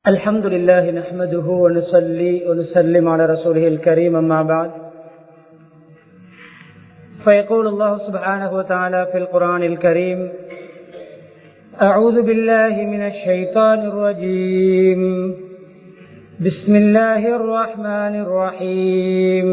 الحمد لله نحمده ونصلي ونسلم على رسوله الكريم أما بعد فيقول الله سبحانه وتعالى في القرآن الكريم أعوذ بالله من الشيطان الرجيم بسم الله الرحمن الرحيم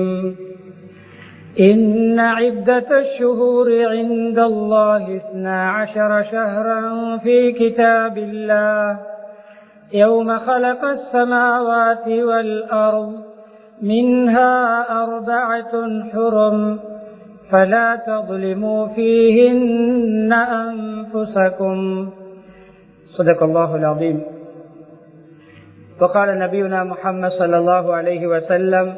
إن عدة الشهور عند الله اثنا عشر شهرا في كتاب الله يوم خلق السماوات والأرض منها أربعة حرم فلا تظلموا فيهن أنفسكم صدق الله العظيم وقال نبينا محمد صلى الله عليه وسلم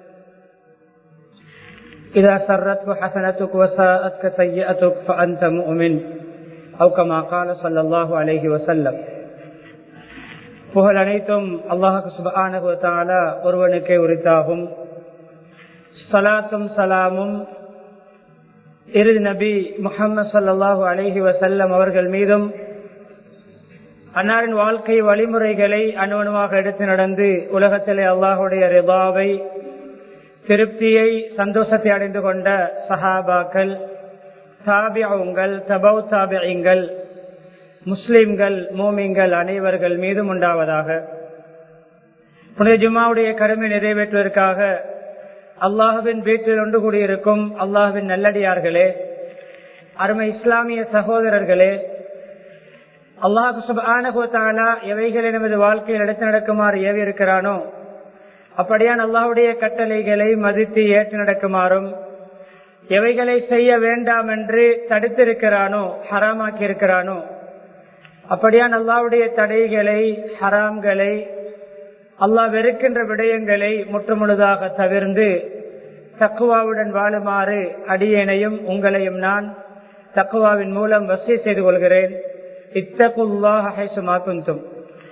إذا سرتك حسنتك وساءتك سيئتك فأنت مؤمن أو كما قال صلى الله عليه وسلم புகழ் அனைத்தும் அல்லாஹு சுபான ஒருவனுக்கே உரித்தாகும் சலாத்தும் சலாமும் இறுதி நபி முகமது சல்லாஹூ அலஹி வசல்லம் அவர்கள் மீதும் அன்னாரின் வாழ்க்கை வழிமுறைகளை அணுவணுவாக எடுத்து நடந்து உலகத்திலே அல்லாஹுடைய ரிபாவை திருப்தியை சந்தோஷத்தை அடைந்து கொண்ட சஹாபாக்கள் தாபியங்கள் தபவ் தாபியங்கள் முஸ்லிம்கள் மோமிங்கள் அனைவர்கள் மீதும் உண்டாவதாக புனித ஜுமாவுடைய கடமை நிறைவேற்றுவதற்காக அல்லாஹுவின் வீட்டில் ஒன்று கூடியிருக்கும் அல்லாஹுவின் நல்லடியார்களே அருமை இஸ்லாமிய சகோதரர்களே அல்லாஹு சுபானகோத்தாலா எவைகளை நமது வாழ்க்கையில் எடுத்து நடக்குமாறு ஏவி இருக்கிறானோ அப்படியான் அல்லாஹுடைய கட்டளைகளை மதித்து ஏற்று நடக்குமாறும் எவைகளை செய்ய வேண்டாம் என்று தடுத்திருக்கிறானோ ஹராமாக்கி இருக்கிறானோ அப்படியான் அல்லாவுடைய தடைகளை ஹராம்களை அல்லாஹ் வெறுக்கின்ற விடயங்களை முற்றுமுழுதாக தவிர்ந்து தக்குவாவுடன் வாழுமாறு அடியேனையும் உங்களையும் நான் தக்குவாவின் மூலம் வசதி செய்து கொள்கிறேன் இத்தகுல்லாஹும்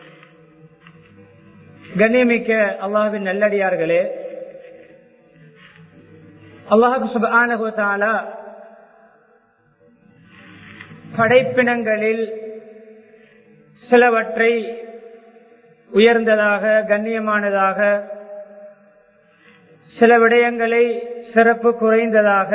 கண்ணியமிக்க அல்லாஹின் நல்லடியார்களே அல்லாஹு சுபானகுத்தாலா படைப்பினங்களில் சிலவற்றை உயர்ந்ததாக கண்ணியமானதாக சில விடயங்களை சிறப்பு குறைந்ததாக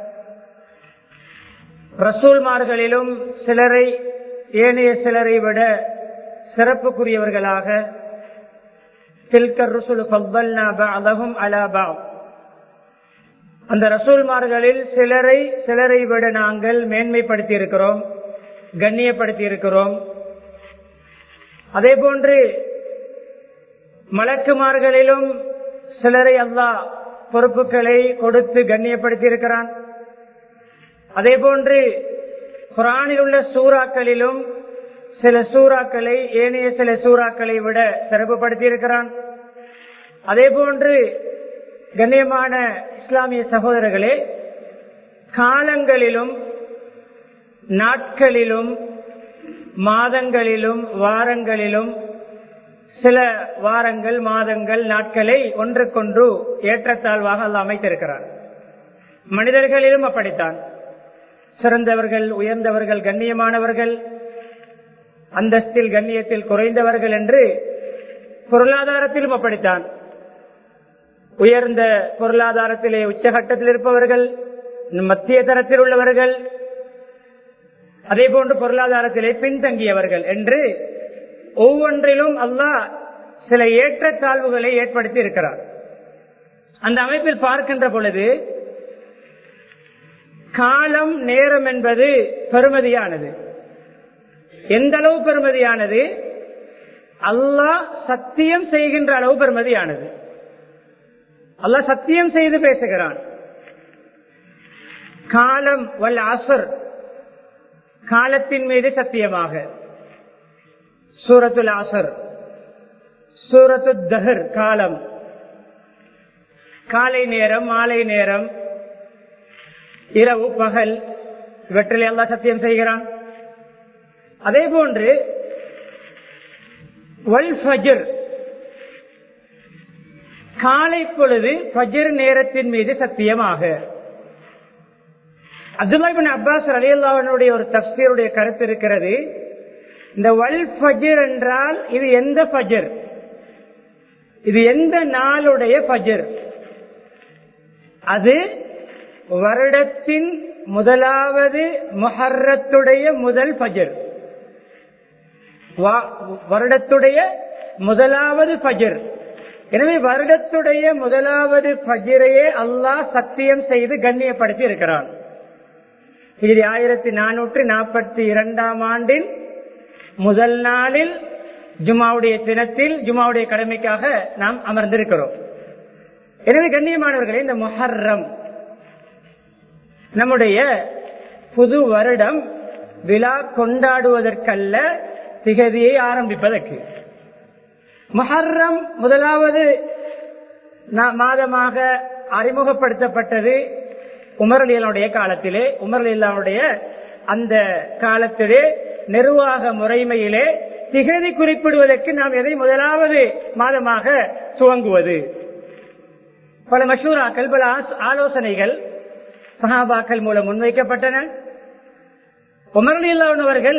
ரசூல்மார்களிலும் சிலரை ஏனைய சிலரை விட சிறப்புக்குரியவர்களாக தில்கர் ருசுல் அலகும் அலாபா அந்த ரசூல்மார்களில் சிலரை சிலரை விட நாங்கள் மேன்மைப்படுத்தி இருக்கிறோம் கண்ணியப்படுத்தி இருக்கிறோம் அதே போன்று மலக்குமார்களிலும் சிலரை அல்லா பொறுப்புகளை கொடுத்து கண்ணியப்படுத்தி இருக்கிறான் அதே போன்று குரானில் உள்ள சூறாக்களிலும் சில சூறாக்களை ஏனைய சில சூறாக்களை விட சிறப்புப்படுத்தி இருக்கிறான் அதே போன்று கண்ணியமான இஸ்லாமிய சகோதரர்களே காலங்களிலும் நாட்களிலும் மாதங்களிலும் வாரங்களிலும் சில வாரங்கள் மாதங்கள் நாட்களை ஒன்றுக்கொன்று ஏற்றத்தாழ்வாக அல்ல அமைத்திருக்கிறார் மனிதர்களிலும் அப்படித்தான் சிறந்தவர்கள் உயர்ந்தவர்கள் கண்ணியமானவர்கள் அந்தஸ்தில் கண்ணியத்தில் குறைந்தவர்கள் என்று பொருளாதாரத்திலும் அப்படித்தான் உயர்ந்த பொருளாதாரத்திலே உச்சகட்டத்தில் இருப்பவர்கள் மத்திய தரத்தில் உள்ளவர்கள் அதே போன்று பொருளாதாரத்திலே பின்தங்கியவர்கள் என்று ஒவ்வொன்றிலும் அல்லாஹ் சில ஏற்றத்தாழ்வுகளை ஏற்படுத்தி இருக்கிறார் அந்த அமைப்பில் பார்க்கின்ற பொழுது காலம் நேரம் என்பது பெருமதியானது எந்த அளவு பெருமதியானது அல்லாஹ் சத்தியம் செய்கின்ற அளவு பெருமதியானது அல்லாஹ் சத்தியம் செய்து பேசுகிறான் காலம் வல் அசர் காலத்தின் மீது சத்தியமாக சூரத்துல் அசர் சூரத்து தஹர் காலம் காலை நேரம் மாலை நேரம் இரவு பகல் இவற்றில் எல்லாம் சத்தியம் செய்கிறான் அதே போன்று வல் ஃபஜர் காலை பொழுது ஃபஜர் நேரத்தின் மீது சத்தியமாக அப்துல்லாபின் அப்பாஸ் அலி அல்லாவனுடைய ஒரு தப்சீருடைய கருத்து இருக்கிறது இந்த வல் ஃபஜர் என்றால் இது எந்த ஃபஜர் இது எந்த நாளுடைய பஜர் அது வருடத்தின் முதலாவது முஹர்ரத்துடைய முதல் பஜர் வருடத்துடைய முதலாவது பஜர் எனவே வருடத்துடைய முதலாவது பஜிரையே அல்லாஹ் சத்தியம் செய்து கண்ணியப்படுத்தி இருக்கிறான் இது ஆயிரத்தி நானூற்றி நாற்பத்தி இரண்டாம் ஆண்டின் முதல் நாளில் ஜுமாவுடைய தினத்தில் ஜுமாவுடைய கடமைக்காக நாம் அமர்ந்திருக்கிறோம் எனவே கண்ணியமானவர்களே இந்த மொஹர்ரம் நம்முடைய புது வருடம் விழா கொண்டாடுவதற்கல்ல திகதியை ஆரம்பிப்பதற்கு மொஹர்ரம் முதலாவது மாதமாக அறிமுகப்படுத்தப்பட்டது உமரலியனுடைய காலத்திலே உமரலியனுடைய அந்த காலத்திலே நிர்வாக முறைமையிலே திகதி குறிப்பிடுவதற்கு நாம் எதை முதலாவது மாதமாக துவங்குவது பல மஷூராக்கள் பல ஆலோசனைகள் சஹாபாக்கள் மூலம் முன்வைக்கப்பட்டன உமரலியல்லவர்கள்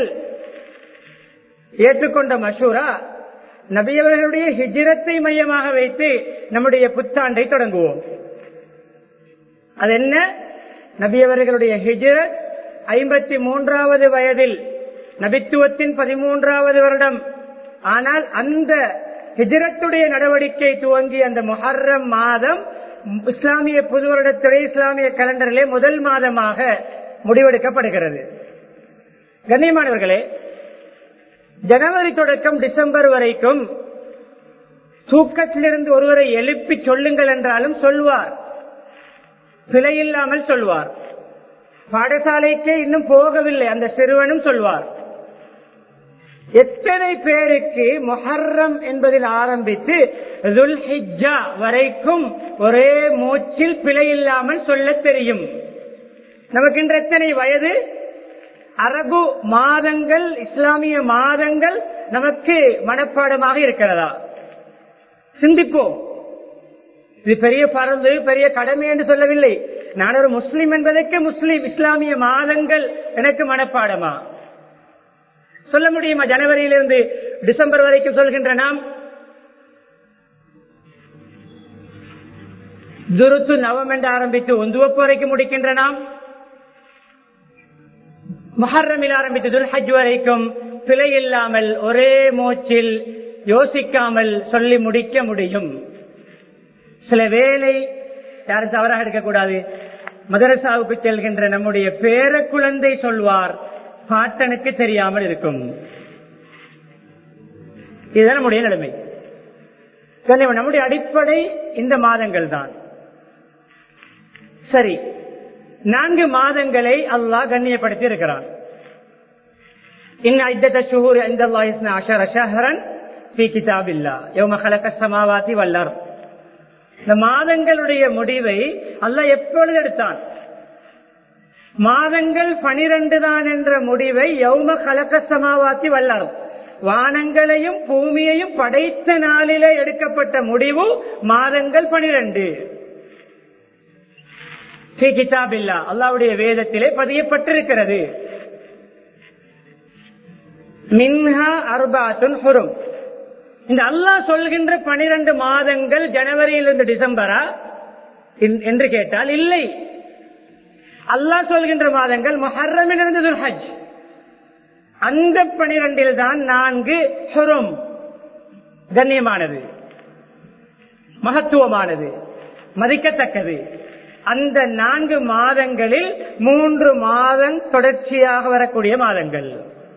ஏற்றுக்கொண்ட மஷூரா நபியவர்களுடைய ஹிஜிரத்தை மையமாக வைத்து நம்முடைய புத்தாண்டை தொடங்குவோம் அது என்ன நபியவர்களுடைய ஹிஜிரத் ஐம்பத்தி மூன்றாவது வயதில் நபித்துவத்தின் பதிமூன்றாவது வருடம் ஆனால் அந்த ஹிஜரத்துடைய நடவடிக்கை துவங்கி அந்த மொஹர்ரம் மாதம் இஸ்லாமிய புது வருடத்துடைய இஸ்லாமிய கலண்டரிலே முதல் மாதமாக முடிவெடுக்கப்படுகிறது கண்ணியமானவர்களே ஜனவரி தொடக்கம் டிசம்பர் வரைக்கும் தூக்கத்திலிருந்து ஒருவரை எழுப்பி சொல்லுங்கள் என்றாலும் சொல்வார் பிழையில்லாமல் சொல்வார் பாடசாலைக்கே இன்னும் போகவில்லை அந்த சிறுவனும் சொல்வார் எத்தனை பேருக்கு மொஹர்ரம் என்பதில் ஆரம்பித்து துல்ஹிஜா வரைக்கும் ஒரே மூச்சில் பிழையில்லாமல் சொல்ல தெரியும் நமக்கு இன்று எத்தனை வயது அரபு மாதங்கள் இஸ்லாமிய மாதங்கள் நமக்கு மனப்பாடமாக இருக்கிறதா சிந்திப்போம் இது பெரிய பறந்து பெரிய கடமை என்று சொல்லவில்லை நான் ஒரு முஸ்லிம் என்பதற்கு முஸ்லிம் இஸ்லாமிய மாதங்கள் எனக்கு மனப்பாடமா சொல்ல முடியுமா ஜனவரியிலிருந்து டிசம்பர் வரைக்கும் சொல்கின்ற நாம் துருத்து நவம் என்று ஆரம்பித்து ஒந்துவப்பு வரைக்கும் முடிக்கின்ற நாம் மஹர்ரமில் ஆரம்பித்து துல்ஹஜ் வரைக்கும் பிழை இல்லாமல் ஒரே மூச்சில் யோசிக்காமல் சொல்லி முடிக்க முடியும் சில வேலை யாரும் தவறாக எடுக்கக்கூடாது மதரசாவுக்கு செல்கின்ற நம்முடைய பேர குழந்தை சொல்வார் பாட்டனுக்கு தெரியாமல் இருக்கும் இதுதான் நம்முடைய நிலைமை நம்முடைய அடிப்படை இந்த மாதங்கள் தான் சரி நான்கு மாதங்களை அல்லாஹ் கண்ணியப்படுத்தி இருக்கிறான் إن عدة الشهور عند الله اثنا عشر شهرا في كتاب الله يوم خلق السماوات والأرض இந்த மாதங்களுடைய முடிவை அல்லாஹ் எப்பொழுது எடுத்தான் மாதங்கள் பனிரெண்டு தான் என்ற முடிவை யௌம கலக்க சமாவாத்தி வல்லார் வானங்களையும் பூமியையும் படைத்த நாளிலே எடுக்கப்பட்ட முடிவு மாதங்கள் பனிரெண்டு ஸ்ரீ கிதாபில்லா அல்லாவுடைய வேதத்திலே பதியப்பட்டிருக்கிறது மின்ஹா அர்பாத்துன் ஹுரும் இந்த அல்லாஹ் சொல்கின்ற பனிரெண்டு மாதங்கள் ஜனவரியிலிருந்து டிசம்பரா என்று கேட்டால் இல்லை அல்லாஹ் சொல்கின்ற மாதங்கள் மொஹர்ரமிலிருந்து துல்ஹஜ் அந்த பனிரெண்டில் தான் நான்கு ஹுரும் கண்ணியமானது மகத்துவமானது மதிக்கத்தக்கது அந்த நான்கு மாதங்களில் மூன்று மாதம் தொடர்ச்சியாக வரக்கூடிய மாதங்கள்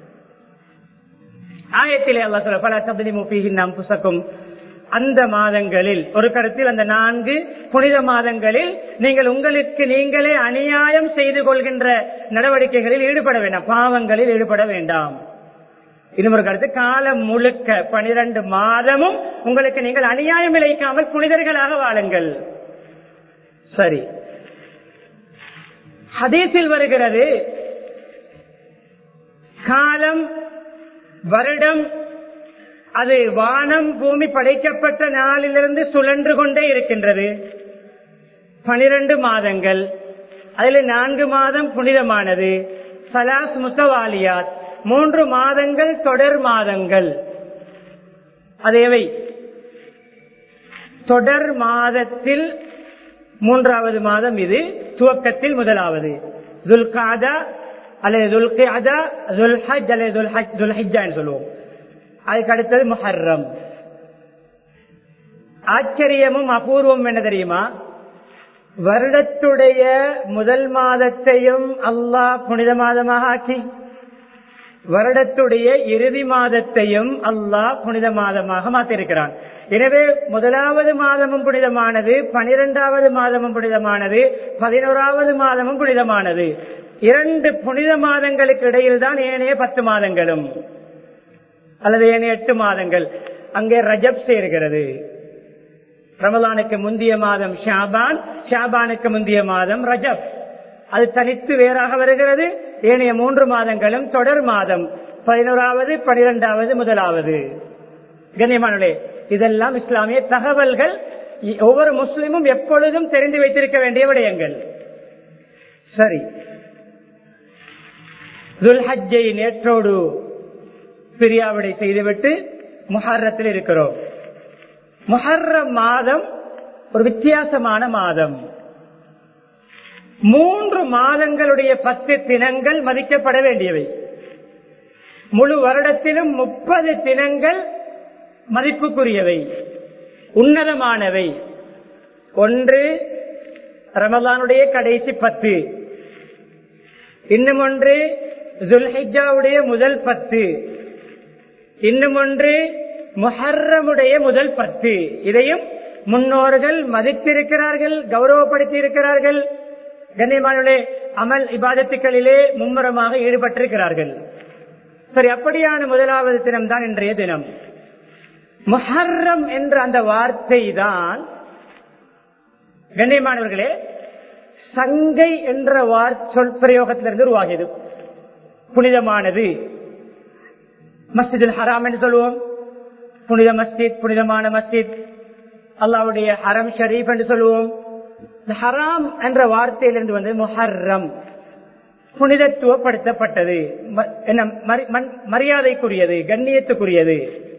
ஆயத்திலே அல்லா சொல்ல பல சபதி முப்பீகின் நாம் புசக்கும் அந்த மாதங்களில் ஒரு கருத்தில் அந்த நான்கு புனித மாதங்களில் நீங்கள் உங்களுக்கு நீங்களே அநியாயம் செய்து கொள்கின்ற நடவடிக்கைகளில் ஈடுபட வேண்டாம் பாவங்களில் ஈடுபட வேண்டாம் இன்னும் ஒரு கருத்து காலம் முழுக்க பனிரெண்டு மாதமும் உங்களுக்கு நீங்கள் அநியாயம் இழைக்காமல் புனிதர்களாக வாழுங்கள் சரி ஹதீஸில் வருகிறது காலம் வருடம் அது வானம் பூமி படைக்கப்பட்ட நாளிலிருந்து சுழன்று கொண்டே இருக்கின்றது பனிரெண்டு மாதங்கள் அதில் நான்கு மாதம் புனிதமானது சலாஸ் முத்தவாலியாத் மூன்று மாதங்கள் தொடர் மாதங்கள் அதேவை தொடர் மாதத்தில் மூன்றாவது மாதம் இது துவக்கத்தில் முதலாவது துல்காதா அல்லது துல்கியாதா துல்ஹஜ் அல்லது துல்ஹஜ் துல்ஹிஜான்னு சொல்லுவோம் அதுக்கு அடுத்தது முஹர்ரம் ஆச்சரியமும் அபூர்வம் என்ன தெரியுமா வருடத்துடைய முதல் மாதத்தையும் அல்லாஹ் புனித மாதமாக ஆக்கி வருடத்துடைய இறுதி மாதத்தையும் அல்லாஹ் புனித மாதமாக மாற்றிருக்கிறான் எனவே முதலாவது மாதமும் புனிதமானது பனிரெண்டாவது மாதமும் புனிதமானது பதினோராவது மாதமும் புனிதமானது இரண்டு புனித மாதங்களுக்கு இடையில் தான் ஏனைய பத்து மாதங்களும் அல்லது ஏனைய எட்டு மாதங்கள் அங்கே ரஜப் சேர்கிறது ரமலானுக்கு முந்தைய மாதம் ஷாபான் ஷாபானுக்கு முந்தைய மாதம் ரஜப் அது தனித்து வேறாக வருகிறது ஏனைய மூன்று மாதங்களும் தொடர் மாதம் பதினோராவது பனிரெண்டாவது முதலாவது கண்ணியமானே இதெல்லாம் இஸ்லாமிய தகவல்கள் ஒவ்வொரு முஸ்லிமும் எப்பொழுதும் தெரிந்து வைத்திருக்க வேண்டிய விடயங்கள் சரி துல்ஹஜ்ஜை நேற்றோடு பிரியாவிடை செய்துவிட்டு முஹர்ரத்தில் இருக்கிறோம் முஹர்ரம் மாதம் ஒரு வித்தியாசமான மாதம் மூன்று மாதங்களுடைய பத்து தினங்கள் மதிக்கப்பட வேண்டியவை முழு வருடத்திலும் முப்பது தினங்கள் மதிப்புக்குரியவை உன்னதமானவை ஒன்று ரமலானுடைய கடைசி பத்து இன்னும் ஒன்று ஜுல்ஹிஜாவுடைய முதல் பத்து இன்னும் ஒன்று முஹர்ரமுடைய முதல் பத்து இதையும் முன்னோர்கள் மதித்திருக்கிறார்கள் கௌரவப்படுத்தி இருக்கிறார்கள் கண்ணியமானே அமல் இபாதத்துக்களிலே மும்முரமாக ஈடுபட்டிருக்கிறார்கள் சரி அப்படியான முதலாவது தினம் தான் இன்றைய தினம் முஹர்ரம் என்ற அந்த வார்த்தை தான் கண்ணியமானவர்களே சங்கை என்ற வார் சொல் பிரயோகத்திலிருந்து உருவாகியது புனிதமானது மஸ்ஜிதில் ஹராம் என்று சொல்லுவோம் புனித மஸ்ஜித் புனிதமான மஸ்ஜித் அல்லாவுடைய ஹரம் ஷரீப் என்று சொல்லுவோம் ஹராம் என்ற வார்த்தையிலிருந்து வந்து முஹர்ரம் புனிதத்துவப்படுத்தப்பட்டது என்ன மரியாதைக்குரியது கண்ணியத்துக்குரியது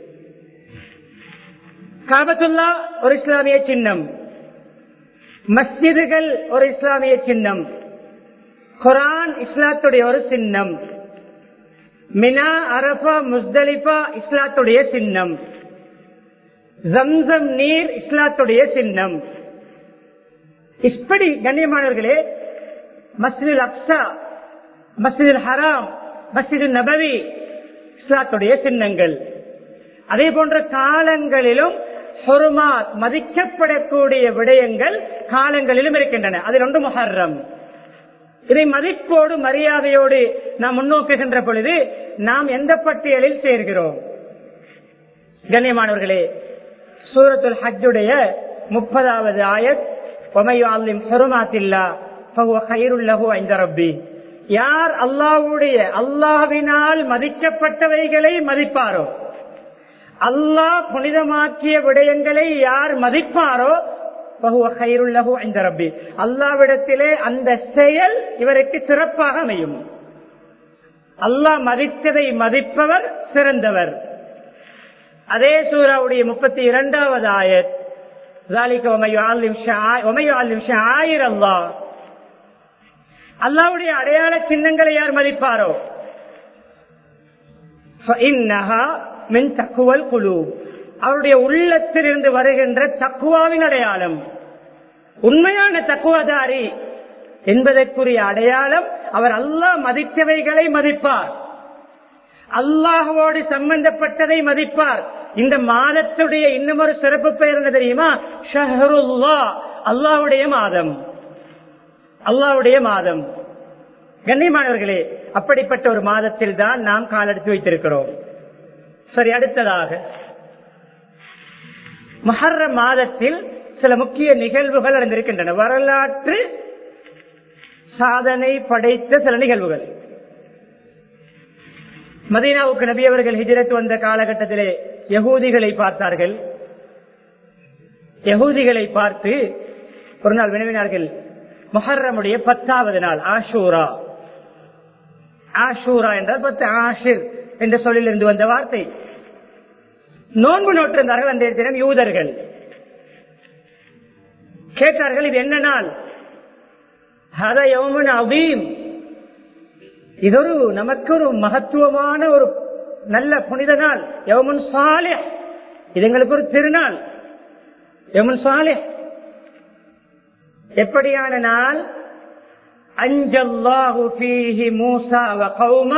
காபத்துல்லா ஒரு இஸ்லாமிய சின்னம் மஸ்ஜிதுகள் ஒரு இஸ்லாமிய சின்னம் குரான் இஸ்லாத்துடைய ஒரு சின்னம் மினா அரபா முஸ்தலிபா இஸ்லாத்துடைய சின்னம் ஜம்சம் நீர் இஸ்லாத்துடைய சின்னம் இப்படி கண்ணியமானவர்களே மஸ்ஜிதுல் அப்சா மஸ்ஜிதுல் ஹராம் மஸ்ஜிது நபவி இஸ்லாத்துடைய சின்னங்கள் அதே போன்ற காலங்களிலும் ஹொருமாத் மதிக்கப்படக்கூடிய விடயங்கள் காலங்களிலும் இருக்கின்றன அதில் ஒன்று முஹர்ரம் இதை மதிப்போடு மரியாதையோடு நாம் முன்னோக்குகின்ற பொழுது நாம் எந்த பட்டியலில் சேர்கிறோம் கண்ணியமானவர்களே சூரத்துல் ஹஜ்ஜுடைய முப்பதாவது ஆயத் யார் அல்லாவுடைய அல்லாவினால் மதிக்கப்பட்டவைகளை மதிப்பாரோ அல்லாஹ் புனிதமாக்கிய விடயங்களை யார் மதிப்பாரோ அல்லாவிடத்திலே அந்த செயல் இவருக்கு சிறப்பாக அமையும் அல்லாஹ் மதித்ததை மதிப்பவர் சிறந்தவர் அதே சூறாவுடைய முப்பத்தி இரண்டாவது ஆயத் அல்லாவுடைய அடையாள சின்னங்களை யார் மதிப்பாரோ தக்குவல் குழு அவருடைய உள்ளத்தில் இருந்து வருகின்ற தக்குவாவின் அடையாளம் உண்மையான தக்குவதாரி என்பதற்குரிய அடையாளம் அவர் அல்லாஹ் மதித்தவைகளை மதிப்பார் அல்லாஹோடு சம்பந்தப்பட்டதை மதிப்பார் இந்த மாதத்துடைய இன்னும் ஒரு சிறப்பு பெயர் என்ன தெரியுமா ஷஹருல்லா அல்லாவுடைய மாதம் அல்லாவுடைய மாதம் கண்ணியமானவர்களே அப்படிப்பட்ட ஒரு மாதத்தில் தான் நாம் காலெடுத்து வைத்திருக்கிறோம் சரி அடுத்ததாக மஹர்ர மாதத்தில் சில முக்கிய நிகழ்வுகள் நடந்திருக்கின்றன வரலாற்று சாதனை படைத்த சில நிகழ்வுகள் மதீனாவுக்கு நபி அவர்கள் ஹிஜரத் வந்த காலகட்டத்திலே யகூதிகளை பார்த்தார்கள் யகூதிகளை பார்த்து ஒரு நாள் வினவினார்கள் மொஹர்ரமுடைய பத்தாவது நாள் ஆஷூரா ஆஷூரா என்றால் பத்து ஆஷிர் என்ற சொல்லிலிருந்து வந்த வார்த்தை நோன்பு நோட்டிருந்தார்கள் அந்த தினம் யூதர்கள் கேட்டார்கள் இது என்ன நாள் ஹத யௌமன் அவீம் இது ஒரு நமக்கு ஒரு மகத்துவமான ஒரு நல்ல புனித நாள் யௌமுன் சாலே இது எங்களுக்கு ஒரு திருநாள் யௌமுன் சாலே எப்படியான நாள் அஞ்சல்லாஹு ஃபீஹி மூசா வ கௌம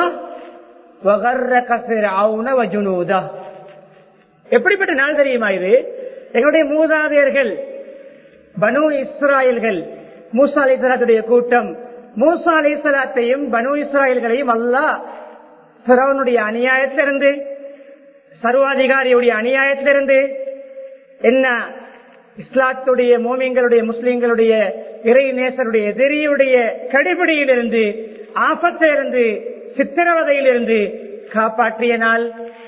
வகர்ரக ஃபிர்அவுன வ ஜுனூதா எப்படிப்பட்ட நாள் தெரியுமா இது எங்களுடைய மூதாதையர்கள் பனு இஸ்ராயல்கள் மூசா அலிசலாத்துடைய கூட்டம் மூசா அலிசலாத்தையும் பனு இஸ்ராயல்களையும் அல்லாஹ் பிறவனுடைய அநியாயத்திலிருந்து சர்வாதிகாரியுடைய அநியாயத்திலிருந்து என்ன இஸ்லாத்துடைய மோமியங்களுடைய முஸ்லிம்களுடைய இறை நேசருடைய எதிரியுடைய கடிபிடியிலிருந்து ஆபத்திலிருந்து சித்திரவதையிலிருந்து காப்பாற்றிய நாள்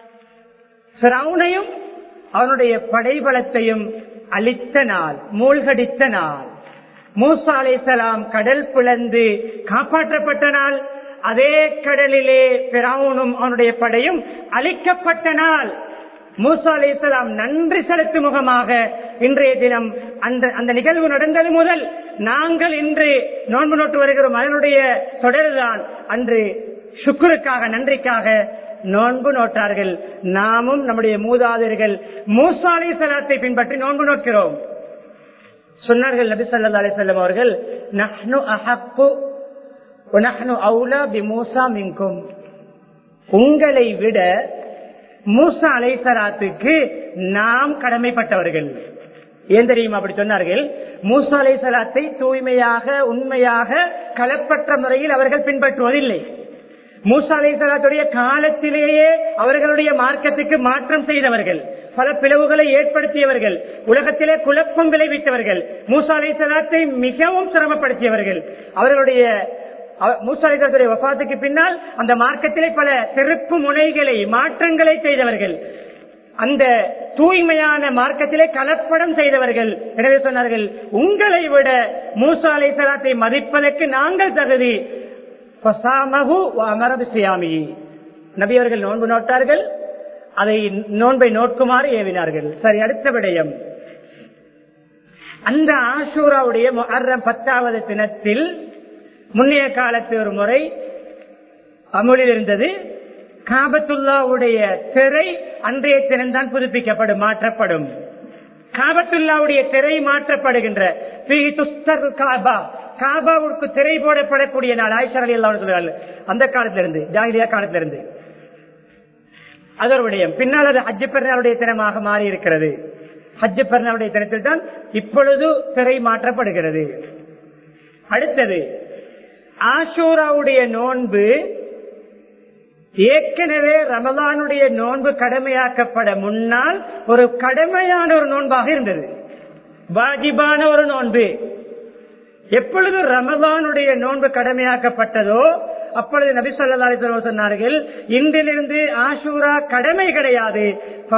பிறவுனையும் அவனுடைய படைபலத்தையும் அளித்த நாள் மூழ்கடித்த நாள் மூசா அலைசலாம் கடல் பிளந்து காப்பாற்றப்பட்ட நாள் அதே கடலிலே பிறவுனும் அவனுடைய படையும் அழிக்கப்பட்ட நாள் மூசா அலைசலாம் நன்றி செலுத்தும் முகமாக இன்றைய தினம் அந்த அந்த நிகழ்வு நடந்தது முதல் நாங்கள் இன்று நோன்பு நோட்டு வருகிறோம் அதனுடைய தொடர்தான் அன்று சுக்குருக்காக நன்றிக்காக நோன்பு நோட்டார்கள் நாமும் நம்முடைய மூதாதையர்கள் மூசா அலைசலாத்தை பின்பற்றி நோன்பு நோக்கிறோம் சொன்னார்கள் நபி சல்லா அலிசல்லம் அவர்கள் நஹ்னு அஹக்கு நஹ்னு அவுலா பி மூசா மின்கும் உங்களை விட மூசா அலைசலாத்துக்கு நாம் கடமைப்பட்டவர்கள் ஏன் தெரியுமா அப்படி சொன்னார்கள் மூசா அலைசலாத்தை தூய்மையாக உண்மையாக களப்பற்ற முறையில் அவர்கள் பின்பற்றுவதில்லை மூசா அலைசலாத்துடைய காலத்திலேயே அவர்களுடைய மார்க்கத்துக்கு மாற்றம் செய்தவர்கள் பல பிளவுகளை ஏற்படுத்தியவர்கள் உலகத்திலே குழப்பம் விளைவித்தவர்கள் மூசா அலைசலாத்தை மிகவும் சிரமப்படுத்தியவர்கள் அவர்களுடைய மூசாலிகளுடைய வபாத்துக்கு பின்னால் அந்த மார்க்கத்திலே பல திருப்பு முனைகளை மாற்றங்களை செய்தவர்கள் அந்த தூய்மையான மார்க்கத்திலே கலப்படம் செய்தவர்கள் எனவே சொன்னார்கள் உங்களை விட மூசா அலை சலாத்தை மதிப்பதற்கு நாங்கள் தகுதி அமரது சியாமி நபி அவர்கள் நோன்பு நோட்டார்கள் அதை நோன்பை நோக்குமாறு ஏவினார்கள் சரி அடுத்த விடயம் அந்த ஆஷூராவுடைய அறம் பத்தாவது தினத்தில் முன்னைய காலத்து ஒரு முறை அமுலில் இருந்தது காபத்துல்லாவுடைய திரை அன்றைய தினம்தான் புதுப்பிக்கப்படும் மாற்றப்படும் காபத்துல்லாவுடைய திரை மாற்றப்படுகின்ற காபாவுக்கு திரை போடப்படக்கூடிய நாள் ஆயிஷா அலி அல்லா அந்த காலத்திலிருந்து ஜாகிரியா காலத்திலிருந்து அது ஒரு விடயம் பின்னால் அது ஹஜ்ஜு பெருநாளுடைய தினமாக மாறி இருக்கிறது ஹஜ்ஜு பெருநாளுடைய தினத்தில் தான் இப்பொழுது திரை மாற்றப்படுகிறது அடுத்தது ஆஷூராவுடைய நோன்பு ஏற்கனவே ரமலானுடைய நோன்பு கடமையாக்கப்பட முன்னால் ஒரு கடமையான ஒரு நோன்பாக இருந்தது வாஜிபான ஒரு நோன்பு எப்பொழுது ரமலானுடைய நோன்பு கடமையாக்கப்பட்டதோ அப்பொழுது நபி சொல்லா சொன்னார்கள் இன்றிலிருந்து ஆஷூரா கடமை கிடையாது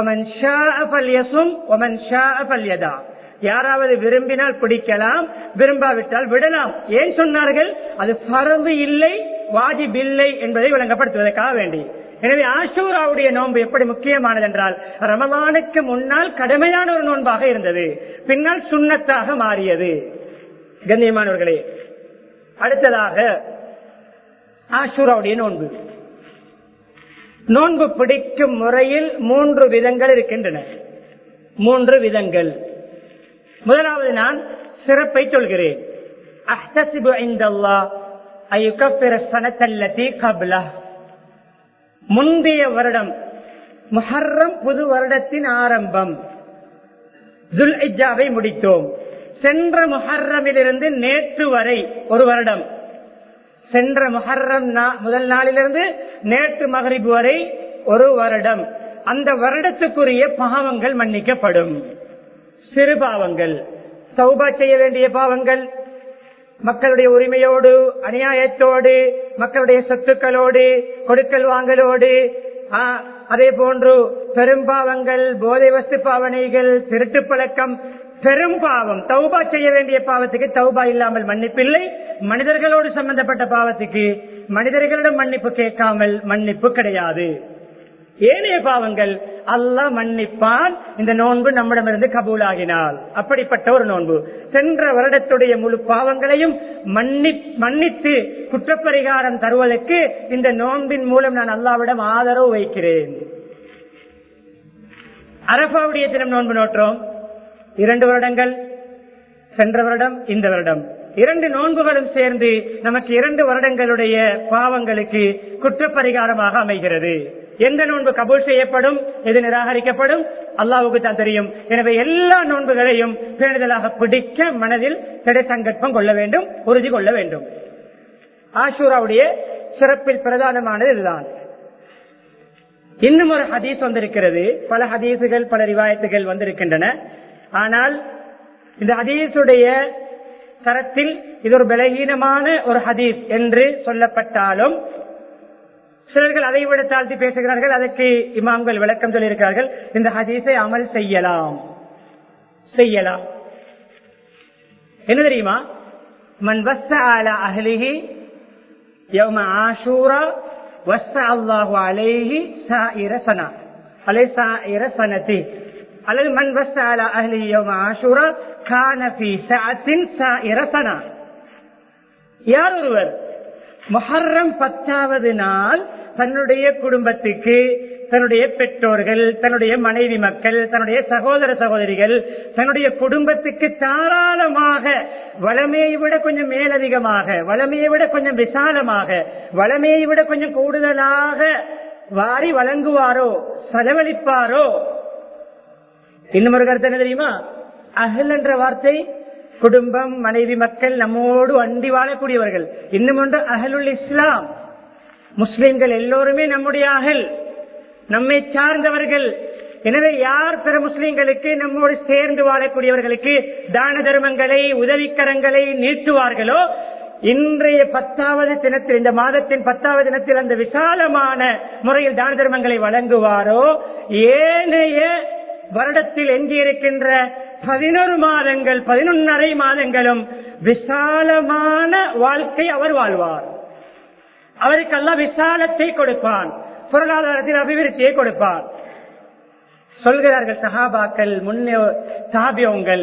யாராவது விரும்பினால் பிடிக்கலாம் விரும்பாவிட்டால் விடலாம் ஏன் சொன்னார்கள் அது பரவு இல்லை வாஜிப் இல்லை என்பதை விளங்கப்படுத்துவதற்காக வேண்டி எனவே ஆஷூராவுடைய நோன்பு எப்படி முக்கியமானது என்றால் ரமலானுக்கு முன்னால் கடமையான ஒரு நோன்பாக இருந்தது பின்னால் சுண்ணத்தாக மாறியது கண்ணியமானவர்களே அடுத்ததாக ஆஷூராவுடைய நோன்பு நோன்பு பிடிக்கும் முறையில் மூன்று விதங்கள் இருக்கின்றன மூன்று விதங்கள் முதலாவது நான் சிறப்பை சொல்கிறேன் அஹ்தசிபு இந்தல்லா ஐயுகப்பிர சனத்தல்லதி கப்லா முந்தைய வருடம் முஹர்ரம் புது வருடத்தின் ஆரம்பம் துல் இஜாவை முடித்தோம் சென்ற முஹர்ரமிலிருந்து நேற்று வரை ஒரு வருடம் சென்ற முஹர்ரம் முதல் நாளிலிருந்து நேற்று மகரிபு வரை ஒரு வருடம் அந்த வருடத்துக்குரிய பாவங்கள் மன்னிக்கப்படும் சிறு பாவங்கள் சௌபா செய்ய வேண்டிய பாவங்கள் மக்களுடைய உரிமையோடு அநியாயத்தோடு மக்களுடைய சொத்துக்களோடு கொடுக்கல் வாங்கலோடு அதே போன்று பெரும்பாவங்கள் போதை வஸ்து பாவனைகள் திருட்டு பழக்கம் பெரும் பாவம் தௌபா செய்ய வேண்டிய பாவத்துக்கு தௌபா இல்லாமல் மன்னிப்பில்லை மனிதர்களோடு சம்பந்தப்பட்ட பாவத்துக்கு மனிதர்களிடம் மன்னிப்பு கேட்காமல் மன்னிப்பு கிடையாது ஏனைய பாவங்கள் அல்லாஹ் மன்னிப்பான் இந்த நோன்பு நம்மிடமிருந்து கபூலாகினால் அப்படிப்பட்ட ஒரு நோன்பு சென்ற வருடத்துடைய முழு பாவங்களையும் மன்னி மன்னித்து குற்றப்பரிகாரம் தருவதற்கு இந்த நோன்பின் மூலம் நான் அல்லாவிடம் ஆதரவு வைக்கிறேன் அரபாவுடைய தினம் நோன்பு நோற்றோம் இரண்டு வருடங்கள் சென்ற வருடம் இந்த வருடம் இரண்டு நோன்புகளும் சேர்ந்து நமக்கு இரண்டு வருடங்களுடைய பாவங்களுக்கு குற்றப்பரிகாரமாக அமைகிறது எந்த நோன்பு கபூல் செய்யப்படும் எது நிராகரிக்கப்படும் அல்லாவுக்கு தான் தெரியும் எனவே எல்லா நோன்புகளையும் பேணுதலாக பிடிக்க மனதில் திடை சங்கற்பம் கொள்ள வேண்டும் உறுதி கொள்ள வேண்டும் ஆஷூராவுடைய சிறப்பில் பிரதானமானது இதுதான் இன்னும் ஒரு ஹதீஸ் வந்திருக்கிறது பல ஹதீசுகள் பல ரிவாயத்துகள் வந்திருக்கின்றன ஆனால் இந்த ஹதீஸுடைய தரத்தில் இது ஒரு பலகீனமான ஒரு ஹதீஸ் என்று சொல்லப்பட்டாலும் சிலர்கள் அதை விட தாழ்த்தி பேசுகிறார்கள் அதற்கு இமாம்கள் விளக்கம் சொல்லியிருக்கிறார்கள் இந்த ஹதீஸை அமல் செய்யலாம் செய்யலாம் என்ன தெரியுமா மன் வஸ்ஸ அலா அஹ்லிஹி யௌம ஆஷூரா வஸ்ஸ அல்லாஹு அலைஹி சாயிர சனா அலை சாயிர சனதி அல்லது மன் வஸ்ஸ அலா அஹ்லிஹி யௌம ஆஷூரா கான ஃபீ சஅத்தின் சாயிர சனா யார் ஒருவர் மொஹர்ரம் பத்தாவது நாள் தன்னுடைய குடும்பத்துக்கு தன்னுடைய பெற்றோர்கள் தன்னுடைய மனைவி மக்கள் தன்னுடைய சகோதர சகோதரிகள் தன்னுடைய குடும்பத்துக்கு தாராளமாக வளமையை விட கொஞ்சம் மேலதிகமாக வளமையை விட கொஞ்சம் விசாலமாக வளமையை விட கொஞ்சம் கூடுதலாக வாரி வழங்குவாரோ செலவழிப்பாரோ இன்னும் ஒரு கருத்து என்ன தெரியுமா அகல் என்ற வார்த்தை குடும்பம் மனைவி மக்கள் நம்மோடு அண்டி வாழக்கூடியவர்கள் இன்னும் ஒன்று அகலுல் இஸ்லாம் முஸ்லிம்கள் எல்லோருமே நம்முடைய அகல் நம்மை சார்ந்தவர்கள் எனவே யார் பிற முஸ்லிம்களுக்கு நம்மோடு சேர்ந்து வாழக்கூடியவர்களுக்கு தான தர்மங்களை உதவிக்கரங்களை நீட்டுவார்களோ இன்றைய பத்தாவது தினத்தில் இந்த மாதத்தின் பத்தாவது தினத்தில் அந்த விசாலமான முறையில் தான தர்மங்களை வழங்குவாரோ ஏனைய வருடத்தில் எஞ்சியிருக்கின்ற பதினொரு மாதங்கள் பதினொன்னரை மாதங்களும் விசாலமான வாழ்க்கை அவர் வாழ்வார் அவருக்கெல்லாம் விசாலத்தை கொடுப்பான் பொருளாதாரத்தில் அபிவிருத்தியை கொடுப்பான் சொல்கிறார்கள் சஹாபாக்கள் முன்னே தாபியங்கள்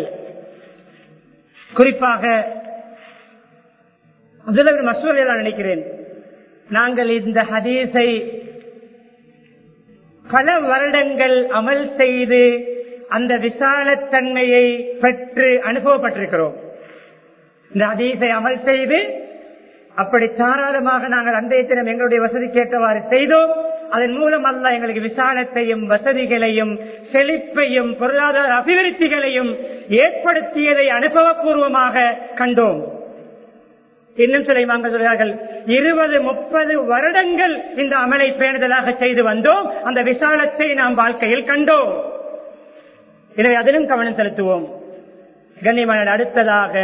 குறிப்பாக முதல்வர் மசூல் நினைக்கிறேன் நாங்கள் இந்த ஹதீஸை பல வருடங்கள் அமல் செய்து அந்த விசாலத்தன்மையை பெற்று அனுபவப்பட்டிருக்கிறோம் இந்த ஹதீஸை அமல் செய்து அப்படி தாராளமாக நாங்கள் அன்றைய தினம் எங்களுடைய வசதிக்கு ஏற்றவாறு செய்தோம் அதன் மூலம் அல்ல எங்களுக்கு விசாலத்தையும் வசதிகளையும் செழிப்பையும் பொருளாதார அபிவிருத்திகளையும் ஏற்படுத்தியதை அனுபவபூர்வமாக கண்டோம் இன்னும் சில இமாம்கள் சொல்கிறார்கள் இருபது முப்பது வருடங்கள் இந்த அமலை பேணுதலாக செய்து வந்தோம் அந்த விசாலத்தை நாம் வாழ்க்கையில் கண்டோம் எனவே அதிலும் கவனம் செலுத்துவோம் கண்ணியமான அடுத்ததாக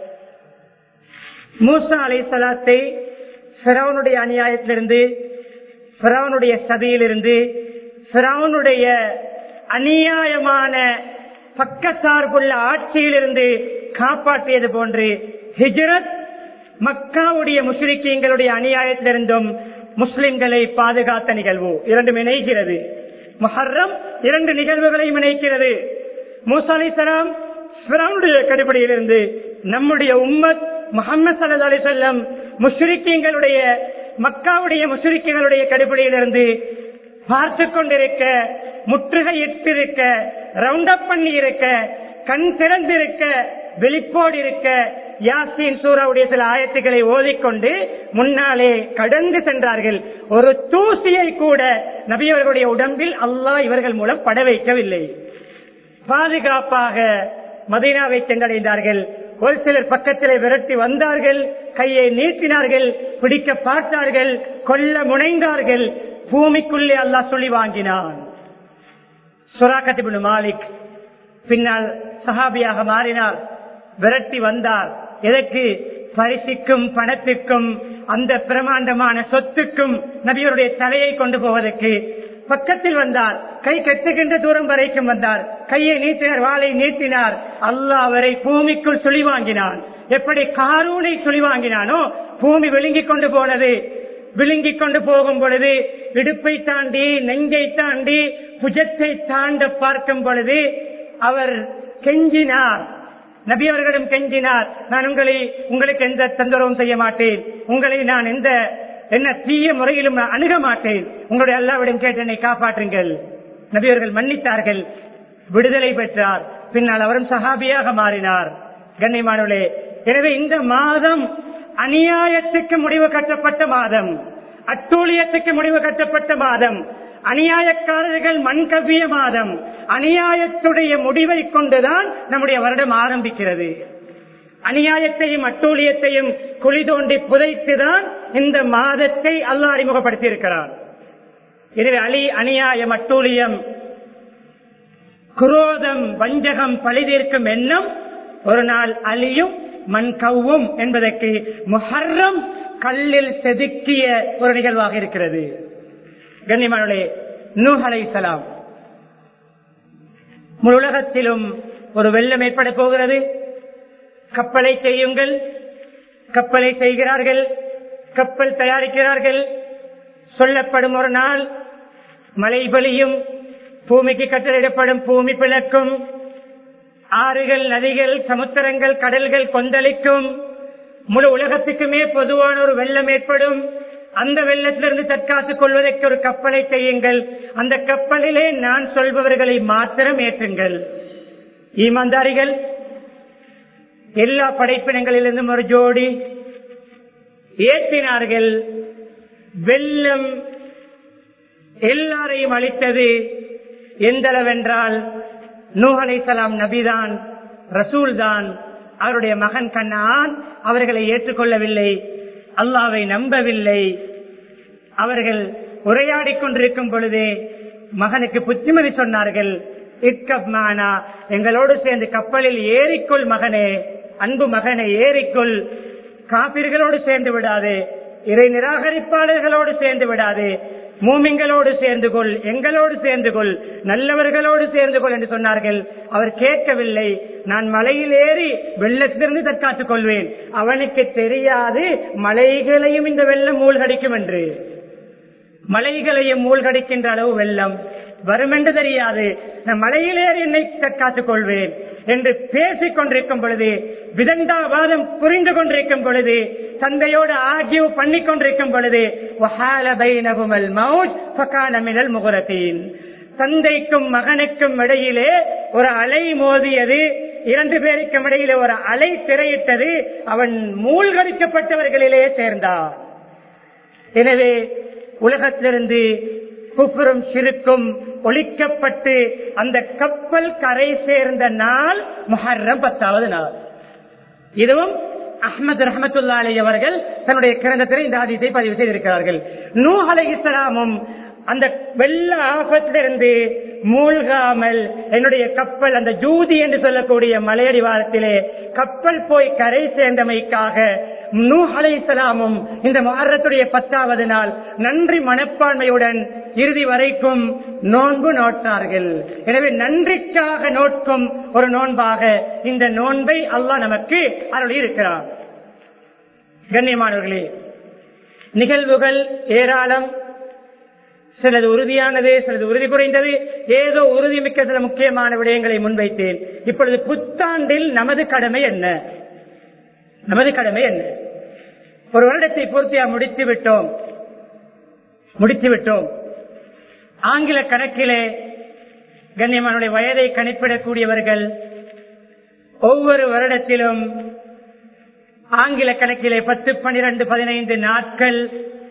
மூசா அலை சலாத்தை பிறவனுடைய அநியாயத்திலிருந்து பிறவனுடைய சதியிலிருந்து பிறவனுடைய அநியாயமான பக்கசார்புள்ள ஆட்சியிலிருந்து காப்பாற்றியது போன்று ஹிஜ்ரத் மக்காவுடைய முஸ்லிக்கீங்களுடைய அநியாயத்திலிருந்தும் முஸ்லிம்களை பாதுகாத்த நிகழ்வு இரண்டும் இணைகிறது மஹர்ரம் இரண்டு நிகழ்வுகளையும் இணைக்கிறது மூசா அலி சலாம் கடிப்படையிலிருந்து நம்முடைய உம்மத் முகமது சல்லா அலி சொல்லம் முஸ்லிக்கீங்களுடைய மக்காவுடைய முஸ்லிக்குகளுடைய கடிப்படையிலிருந்து பார்த்து கொண்டிருக்க முற்றுகையிட்டிருக்க ரவுண்ட் அப் பண்ணி இருக்க கண் திறந்திருக்க வெளிப்போடு இருக்க யாசின் சூறாவுடைய சில ஆயத்துக்களை ஓதிக்கொண்டு முன்னாலே கடந்து சென்றார்கள் ஒரு தூசியை கூட நபியவர்களுடைய உடம்பில் அல்லாஹ் இவர்கள் மூலம் பட வைக்கவில்லை பாதுகாப்பாக மதீனாவை சென்றடைந்தார்கள் ஒரு சிலர் பக்கத்திலே விரட்டி வந்தார்கள் கையை நீட்டினார்கள் பிடிக்க பார்த்தார்கள் கொல்ல முனைந்தார்கள் பூமிக்குள்ளே அல்லாஹ் சொல்லி வாங்கினான் சுராக்கத்திபுன் மாலிக் பின்னால் சஹாபியாக மாறினார் விரட்டி வந்தார் எதற்கு பரிசுக்கும் பணத்துக்கும் அந்த பிரமாண்டமான சொத்துக்கும் நபியருடைய தலையை கொண்டு போவதற்கு பக்கத்தில் வந்தார் கை கட்டுகின்ற தூரம் வரைக்கும் வந்தார் கையை நீட்டினார் வாளை நீட்டினார் அல்லாஹ் அவரை பூமிக்குள் சுழி வாங்கினான் எப்படி காரூனை சுழி வாங்கினானோ பூமி விழுங்கிக் கொண்டு போனது விழுங்கிக் கொண்டு போகும் பொழுது இடுப்பை தாண்டி நெஞ்சை தாண்டி புஜத்தை தாண்ட பார்க்கும் பொழுது அவர் கெஞ்சினார் நபி அவர்களிடம் கெஞ்சினார் நான் உங்களை உங்களுக்கு எந்த தொந்தரவும் செய்ய மாட்டேன் உங்களை நான் எந்த என்ன தீய முறையிலும் அணுக மாட்டேன் உங்களுடைய அல்லாவிடம் கேட்டு என்னை காப்பாற்றுங்கள் நபி அவர்கள் மன்னித்தார்கள் விடுதலை பெற்றார் பின்னால் அவரும் சஹாபியாக மாறினார் கண்ணியமானவர்களே எனவே இந்த மாதம் அநியாயத்துக்கு முடிவு கட்டப்பட்ட மாதம் அட்டூழியத்துக்கு முடிவு கட்டப்பட்ட மாதம் அநியாயக்காரர்கள் மண்கவ்விய மாதம் அநியாயத்துடைய முடிவை கொண்டுதான் நம்முடைய வருடம் ஆரம்பிக்கிறது அநியாயத்தையும் அட்டூழியத்தையும் குழி தோண்டி புதைத்துதான் இந்த மாதத்தை அல்லாஹ் அறிமுகப்படுத்தி இருக்கிறான் எனவே அலி அநியாயம் அட்டூழியம் குரோதம் வஞ்சகம் பழிதீர்க்கும் எண்ணம் ஒரு நாள் அலியும் மண் கவ்வும் என்பதற்கு முஹர்ரம் கல்லில் செதுக்கிய ஒரு நிகழ்வாக இருக்கிறது கண்ணியமானே நூஹ் அலைஹிஸ்ஸலாம் முழு உலகத்திலும் ஒரு வெள்ளம் ஏற்பட போகிறது கப்பலை செய்யுங்கள் கப்பலை செய்கிறார்கள் கப்பல் தயாரிக்கிறார்கள் சொல்லப்படும் ஒரு நாள் மழை பொழியும் பூமிக்கு கட்டளிடப்படும் பூமி பிளக்கும் ஆறுகள் நதிகள் சமுத்திரங்கள் கடல்கள் கொந்தளிக்கும் முழு உலகத்துக்குமே பொதுவான ஒரு வெள்ளம் ஏற்படும் அந்த வெள்ளத்திலிருந்து தற்காத்துக் கொள்வதற்கு ஒரு கப்பலை செய்யுங்கள் அந்த கப்பலிலே நான் சொல்பவர்களை மாத்திரம் ஏற்றுங்கள் ஈமான்தாரிகள் எல்லா படைப்பினங்களிலிருந்தும் ஒரு ஜோடி ஏற்றினார்கள் வெள்ளம் எல்லாரையும் அளித்தது எந்தளவென்றால் நூஹலைசலாம் நபிதான் ரசூல் தான் அவருடைய மகன் கண்ணான் அவர்களை ஏற்றுக்கொள்ளவில்லை அல்லாவை நம்பவில்லை அவர்கள் உரையாடிக் கொண்டிருக்கும் பொழுதே மகனுக்கு புத்திமதி சொன்னார்கள் இட்கப்மானா எங்களோடு சேர்ந்து கப்பலில் ஏறிக்கொள் மகனே அன்பு மகனை ஏறிக்கொள் காபிர்களோடு சேர்ந்து விடாது இறை நிராகரிப்பாளர்களோடு சேர்ந்து விடாது மூமிங்களோடு சேர்ந்து கொள் எங்களோடு சேர்ந்து கொள் நல்லவர்களோடு சேர்ந்து கொள் என்று சொன்னார்கள் அவர் கேட்கவில்லை நான் மலையில் ஏறி வெள்ளத்திலிருந்து தற்காத்துக் கொள்வேன் அவனுக்கு தெரியாது மலைகளையும் இந்த வெள்ளம் மூழ்கடிக்கும் என்று மலைகளையும் மூழ்கடிக்கின்ற அளவு வெள்ளம் வரும் என்று தெரியாது நான் மலையிலேறி என்னை தற்காத்துக் கொள்வேன் என்று பேசிக் கொண்டிருக்கும் பொழுது விதண்டாவாதம் புரிந்து கொண்டிருக்கும் பொழுது தந்தையோடு ஆகிய பண்ணிக் கொண்டிருக்கும் பொழுது முகரத்தீன் தந்தைக்கும் மகனுக்கும் இடையிலே ஒரு அலை மோதியது இரண்டு பேருக்கும் இடையிலே ஒரு அலை திரையிட்டது அவன் மூழ்கடிக்கப்பட்டவர்களிலே சேர்ந்தான் எனவே உலகத்திலிருந்து குப்புறம் சிறுக்கும் ஒழிக்கப்பட்டு அந்த கப்பல் கரை சேர்ந்த நாள் முஹர்ரம் பத்தாவது நாள் இதுவும் அஹமது ரஹமத்துல்லா அலி அவர்கள் தன்னுடைய கிரந்தத்தில் இந்த ஆதித்தை பதிவு செய்திருக்கிறார்கள் நூ அலை இஸ்லாமும் அந்த வெள்ள ஆபத்திலிருந்து மூழ்காமல் என்னுடைய கப்பல் அந்த ஜூதி என்று சொல்லக்கூடிய மலையடிவாரத்திலே கப்பல் போய் கரை சேர்ந்தமைக்காக நூ அலை இஸ்லாமும் இந்த மாரத்துடைய பத்தாவது நாள் நன்றி மனப்பான்மையுடன் இறுதி வரைக்கும் நோன்பு நோட்டார்கள் எனவே நன்றிக்காக நோட்கும் ஒரு நோன்பாக இந்த நோன்பை அல்லாஹ் நமக்கு அருளி இருக்கிறார் கண்ணியமானவர்களே நிகழ்வுகள் ஏராளம் சிலது உறுதியானது சிலது உறுதி குறைந்தது ஏதோ உறுதிமிக்க சில முக்கியமான விடயங்களை முன்வைத்தேன் இப்பொழுது புத்தாண்டில் நமது கடமை என்ன நமது கடமை என்ன ஒரு வருடத்தை பூர்த்தியா முடித்து விட்டோம் முடித்து விட்டோம் ஆங்கில கணக்கிலே கண்ணியமானுடைய வயதை கணிப்பிடக்கூடியவர்கள் ஒவ்வொரு வருடத்திலும் ஆங்கில கணக்கிலே பத்து பனிரெண்டு பதினைந்து நாட்கள்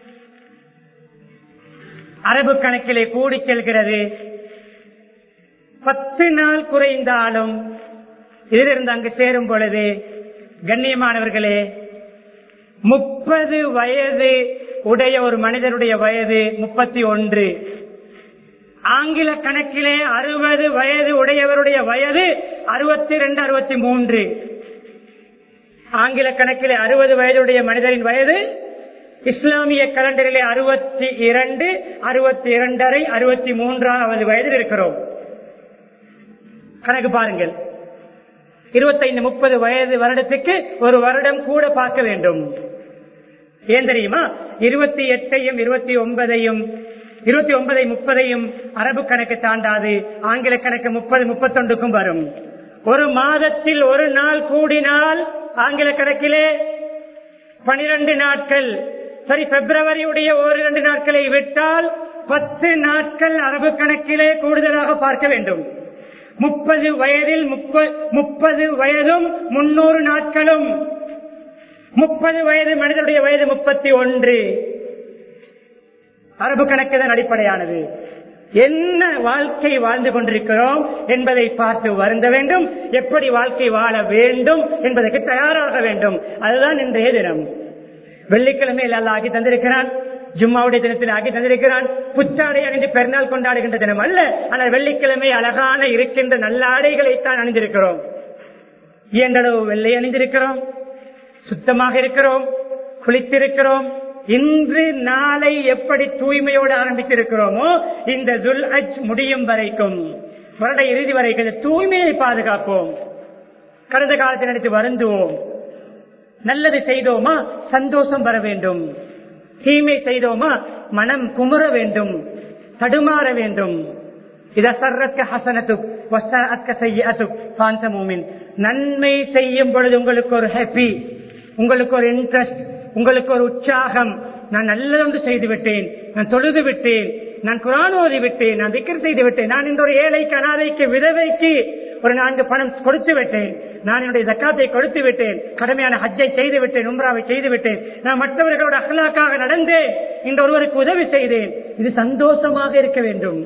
அரபு கணக்கிலே கூடி செல்கிறது பத்து நாள் குறைந்தாலும் இதிலிருந்து அங்கு சேரும் பொழுது கண்ணியமானவர்களே முப்பது வயது உடைய ஒரு மனிதனுடைய வயது முப்பத்தி ஒன்று ஆங்கில கணக்கிலே அறுபது வயது உடையவருடைய வயது அறுபத்தி ரெண்டு அறுபத்தி மூன்று ஆங்கில கணக்கிலே அறுபது வயதுடைய மனிதரின் வயது இஸ்லாமிய கலண்டரிலே அறுபத்தி இரண்டு அறுபத்தி இரண்டரை அறுபத்தி மூன்றாவது வயதில் இருக்கிறோம் கணக்கு பாருங்கள் இருபத்தைந்து முப்பது வயது வருடத்துக்கு ஒரு வருடம் கூட பார்க்க வேண்டும் ஏன் தெரியுமா இருபத்தி எட்டையும் இருபத்தி ஒன்பதையும் இருபத்தி ஒன்பதை முப்பதையும் அரபு கணக்கு தாண்டாது ஆங்கில கணக்கு முப்பது முப்பத்தொண்டுக்கும் வரும் ஒரு மாதத்தில் ஒரு நாள் கூடினால் ஆங்கில கணக்கிலே பனிரெண்டு நாட்கள் சரி பிப்ரவரியுடைய ஓரிரண்டு நாட்களை விட்டால் பத்து நாட்கள் அரபு கணக்கிலே கூடுதலாக பார்க்க வேண்டும் முப்பது வயதில் முப்பது வயதும் முன்னூறு நாட்களும் முப்பது வயது மனிதனுடைய வயது முப்பத்தி ஒன்று அரபு கணக்கு தான் அடிப்படையானது என்ன வாழ்க்கை வாழ்ந்து கொண்டிருக்கிறோம் என்பதை பார்த்து வருந்த வேண்டும் எப்படி வாழ்க்கை வாழ வேண்டும் என்பதற்கு தயாராக வேண்டும் அதுதான் இன்றைய தினம் வெள்ளிக்கிழமையில் அல்ல ஆக்கி தந்திருக்கிறான் ஜும்மாவுடைய தினத்தில் ஆக்கி தந்திருக்கிறான் புத்தாடை அணிந்து பெருநாள் கொண்டாடுகின்ற தினம் அல்ல ஆனால் வெள்ளிக்கிழமை அழகான இருக்கின்ற நல்ல ஆடைகளைத்தான் அணிந்திருக்கிறோம் இயன்றளவு வெள்ளை அணிந்திருக்கிறோம் சுத்தமாக இருக்கிறோம் குளித்திருக்கிறோம் இன்று நாளை எப்படி தூய்மையோடு ஆரம்பித்திருக்கிறோமோ இந்த துல் அஜ் முடியும் வரைக்கும் வருட இறுதி வரைக்கும் இந்த தூய்மையை பாதுகாப்போம் கடந்த காலத்தில் நினைத்து வருந்துவோம் நல்லது செய்தோமா சந்தோஷம் வர வேண்டும் தீமை செய்தோமா மனம் குமுற வேண்டும் தடுமாற வேண்டும் நன்மை செய்யும் பொழுது உங்களுக்கு ஒரு ஹாப்பி உங்களுக்கு ஒரு இன்ட்ரெஸ்ட் உங்களுக்கு ஒரு உற்சாகம் நான் நல்லதொன்று செய்து விட்டேன் நான் தொழுது விட்டேன் நான் குரான் ஓதி விட்டேன் நான் திக்கர் செய்து விட்டேன் நான் இந்த ஒரு ஏழைக்கு அனாதைக்கு விதவைக்கு ஒரு நான்கு பணம் கொடுத்து விட்டேன் நான் என்னுடைய தக்காத்தை கொடுத்து விட்டேன் கடமையான ஹஜ்ஜை செய்து விட்டேன் உம்ராவை செய்து விட்டேன் நான் மற்றவர்களோட அகலாக்காக நடந்தேன் இந்த ஒருவருக்கு உதவி செய்தேன் இது சந்தோஷமாக இருக்க வேண்டும்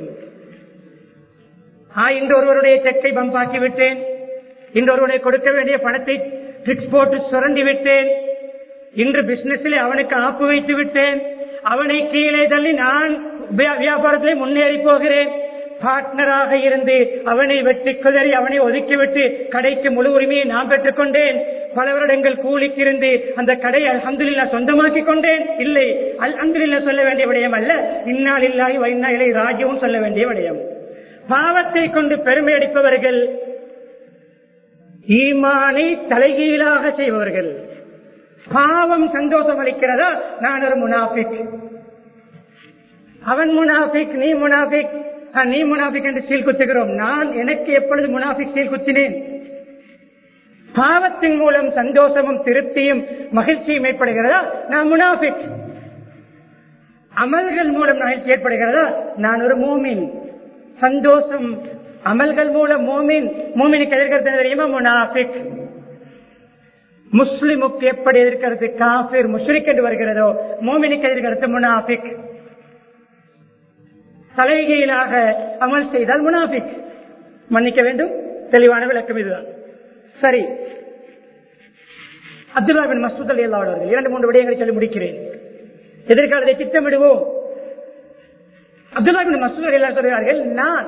ஆ இன்று ஒருவருடைய செக்கை பம்பாக்கி விட்டேன் இன்று ஒருவரை கொடுக்க வேண்டிய பணத்தை ட்ரிக்ஸ் போட்டு சுரண்டி விட்டேன் இன்று பிசினஸில் அவனுக்கு ஆப்பு வைத்து விட்டேன் அவனை கீழே தள்ளி நான் வியாபாரத்திலே முன்னேறி போகிறேன் பார்ட்னராக இருந்து அவனை வெட்டி குதறி அவனை ஒதுக்கிவிட்டு கடைக்கு முழு உரிமையை நான் பெற்றுக் கொண்டேன் பல வருடங்கள் கூலிக்கு இருந்து அந்த கடையை அல்ஹம்துலில்லா சொந்தமாக்கி கொண்டேன் இல்லை அல் அந்துலில்லா சொல்ல வேண்டிய விடயம் அல்ல இன்னால் இல்லாய் வைனா இலை ராஜ்யமும் சொல்ல வேண்டிய விடயம் பாவத்தை கொண்டு பெருமை அடிப்பவர்கள் ஈமானை தலைகீழாக செய்பவர்கள் பாவம் சந்தோஷம் அளிக்கிறதா நான் ஒரு முனாஃபிக் அவன் முனாஃபிக் நீ முனாஃபிக் நீ முனாஃபிக் என்று சீல் குத்துகிறோம் நான் எனக்கு எப்பொழுது முனாஃபிக் சீல் குத்தினேன் பாவத்தின் மூலம் சந்தோஷமும் திருப்தியும் மகிழ்ச்சியும் ஏற்படுகிறதா நான் முனாஃபிக் அமல்கள் மூலம் மகிழ்ச்சி ஏற்படுகிறதா நான் ஒரு மூமின் சந்தோஷம் அமல்கள் மூலம் மோமின் மோமினுக்கு எதிர்க்கிறது தெரியுமா முனாஃபிக் முஸ்லிமுக்கு எப்படி எதிர்க்கிறது காபிர் முஷ்ரிக் என்று வருகிறதோ மோமினுக்கு எதிர்க்கிறது முனாஃபிக் தலைகீழாக அமல் செய்தால் முனாஃபிக் மன்னிக்க வேண்டும் தெளிவான விளக்கம் இதுதான் சரி அப்துல்லா பின் மசூத் அலி அவர்கள் இரண்டு மூன்று விடயங்களை சொல்லி முடிக்கிறேன் எதிர்காலத்தை திட்டமிடுவோம் அப்துல்லா பின் மசூத் அலி சொல்கிறார்கள் நான்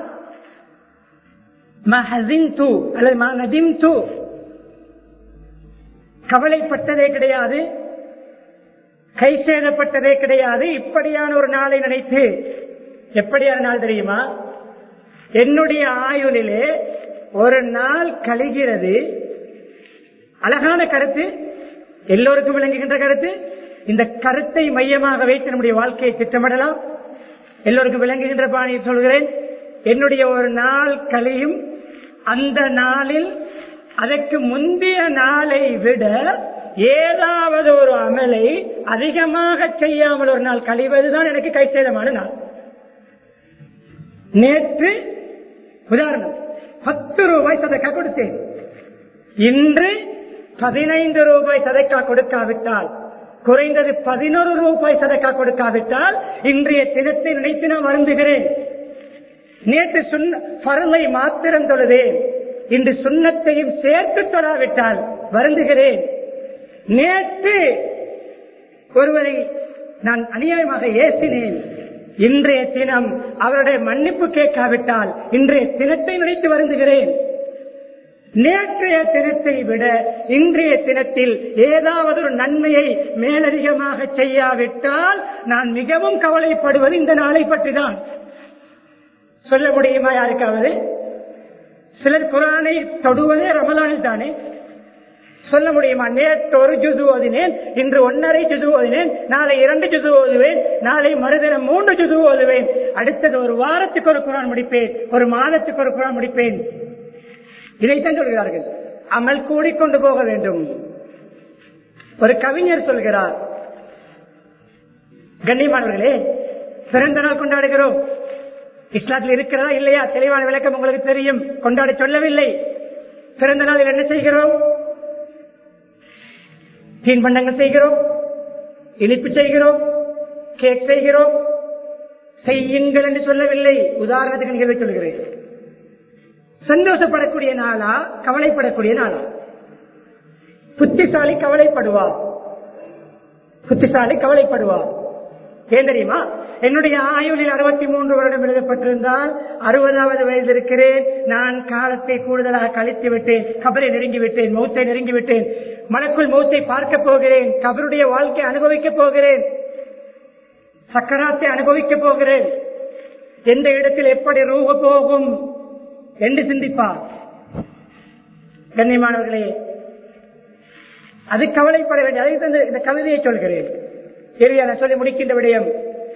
அல்லது கவலைப்பட்டதே கிடையாது கை சேதப்பட்டதே கிடையாது இப்படியான ஒரு நாளை நினைத்து எப்படியான நாள் தெரியுமா என்னுடைய ஆயுளிலே ஒரு நாள் கழிகிறது அழகான கருத்து எல்லோருக்கும் விளங்குகின்ற கருத்து இந்த கருத்தை மையமாக வைத்து நம்முடைய வாழ்க்கையை திட்டமிடலாம் எல்லோருக்கும் விளங்குகின்ற பாணியில் சொல்கிறேன் என்னுடைய ஒரு நாள் கழியும் அந்த நாளில் அதற்கு முந்தைய நாளை விட ஏதாவது ஒரு அமலை அதிகமாக செய்யாமல் ஒரு நாள் கழிவதுதான் எனக்கு கைசேதமான நாள் நேற்று உதாரணம் பத்து ரூபாய் சதக்கா கொடுத்தேன் இன்று பதினைந்து ரூபாய் சதக்கா கொடுக்காவிட்டால் குறைந்தது பதினோரு ரூபாய் சதக்கா கொடுக்காவிட்டால் இன்றைய தினத்தை நினைத்து நான் வருந்துகிறேன் நேற்று சொன்ன பருளை மாத்திரம் தொழுதேன் இன்று சுண்ணத்தையும் சேர்த்து தொடாவிட்டால் வருந்துகிறேன் நேற்று ஒருவரை நான் அநியாயமாக ஏசினேன் இன்றைய தினம் அவருடைய மன்னிப்பு கேட்காவிட்டால் இன்றைய தினத்தை நினைத்து வருந்துகிறேன் நேற்றைய தினத்தை விட இன்றைய தினத்தில் ஏதாவது ஒரு நன்மையை மேலதிகமாக செய்யாவிட்டால் நான் மிகவும் கவலைப்படுவது இந்த நாளை பற்றிதான் சொல்ல முடியுமா யாருக்காவது சிலர் குரானை தொடுவதே ரமலானில் தானே சொல்ல முடியுமா நேற்று ஒரு ஜுசு ஓதினேன் இன்று ஒன்னரை ஜுசு ஓதினேன் நாளை இரண்டு ஜுசு ஓதுவேன் நாளை மறுதினம் மூன்று ஜுசு ஓதுவேன் அடுத்தது ஒரு வாரத்துக்கு ஒரு குரான் முடிப்பேன் ஒரு மாதத்துக்கு ஒரு குரான் முடிப்பேன் இதைத்தான் சொல்கிறார்கள் அமல் கூடிக்கொண்டு போக வேண்டும் ஒரு கவிஞர் சொல்கிறார் கண்ணியமானவர்களே பிறந்த நாள் கொண்டாடுகிறோம் இஸ்லாத்தில் இருக்கிறதா இல்லையா தெளிவான விளக்கம் உங்களுக்கு தெரியும் கொண்டாட சொல்லவில்லை பிறந்த நாளில் என்ன செய்கிறோம் தீன்பண்டங்கள் செய்கிறோம் இனிப்பு செய்கிறோம் கேக் செய்கிறோம் செய்யுங்கள் என்று சொல்லவில்லை உதாரணத்துக்கு நிகழ்வை சொல்கிறேன் சந்தோஷப்படக்கூடிய நாளா கவலைப்படக்கூடிய நாளா புத்திசாலி கவலைப்படுவார் புத்திசாலி கவலைப்படுவார் ஏன் தெரியுமா என்னுடைய ஆயுளில் அறுபத்தி மூன்று வருடம் எழுதப்பட்டிருந்தால் அறுபதாவது வயதில் இருக்கிறேன் நான் காலத்தை கூடுதலாக கழித்து விட்டேன் கபரை நெருங்கி விட்டேன் மௌத்தை நெருங்கி விட்டேன் மனக்குள் மௌத்தை பார்க்க போகிறேன் கபருடைய வாழ்க்கை அனுபவிக்க போகிறேன் சக்கராத்தை அனுபவிக்க போகிறேன் எந்த இடத்தில் எப்படி ரூப போகும் என்று சிந்திப்பார் கண்ணியமானவர்களே அது கவலைப்பட வேண்டிய அதை தந்து இந்த கவிதையை சொல்கிறேன் இறுதியா நான் சொல்லி முடிக்கின்ற விடயம்